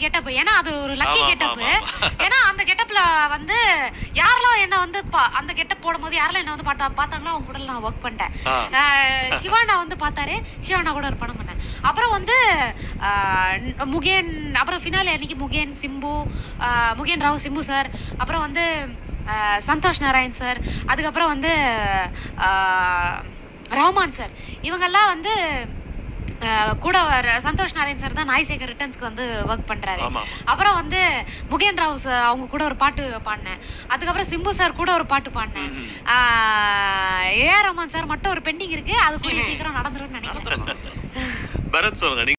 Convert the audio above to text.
Getup ஏன்னா அது ஒரு லக்கி ஆமா, கெட்டப் ஆமா, ஆமா. ஏன்னா அந்த கெட்டப்ல வந்து யாரெல்லாம் என்ன வந்து பா- அந்த கெட்டப் போடும்போது யாரெல்லாம் என்ன வந்து பார்த்தா பார்த்தாங்களோ அவங்க கூட நான் ஒர்க் பண்ணிட்டேன் ஆ. ஆஹ் சிவானா வந்து பார்த்தாரு சிவானா கூட ஒரு படம் பண்ணேன் அப்புறம் வந்து ஆஹ் ந- முகேன் அப்புறம் ஃபினாலே அன்னைக்கு முகேன் சிம்பு ஆஹ் முகேன் ராவ் சிம்பு சார் அப்புறம் வந்து ஆஹ் சந்தோஷ் நாராயண் சார் அதுக்கப்புறம் வந்து ஆஹ் ரஹ்மான் சார் இவங்கெல்லாம் வந்து ஆஹ் கூட வர- சந்தோஷ் நாராயண் சார் தான் நாய் சேகர் ரிட்டர்ன்ஸ்க்கு வந்து ஒர்க் பண்றாரு ஆமா அப்புறம் வந்து முகேன் ராவ் சார் அவங்க கூட ஒரு பாட்டு பாடினேன் அதுக்கப்புறம் சிம்பு சார் கூட ஒரு பாட்டு பாடினேன் ம். ஏஆர் ரஹ்மான் சார் மட்டும் ஒரு பெண்டிங் இருக்கு அது கூடிய சீக்கிரம் நடந்துரும்னு நினைக்கிறேன் பரத் சொல்லுங்க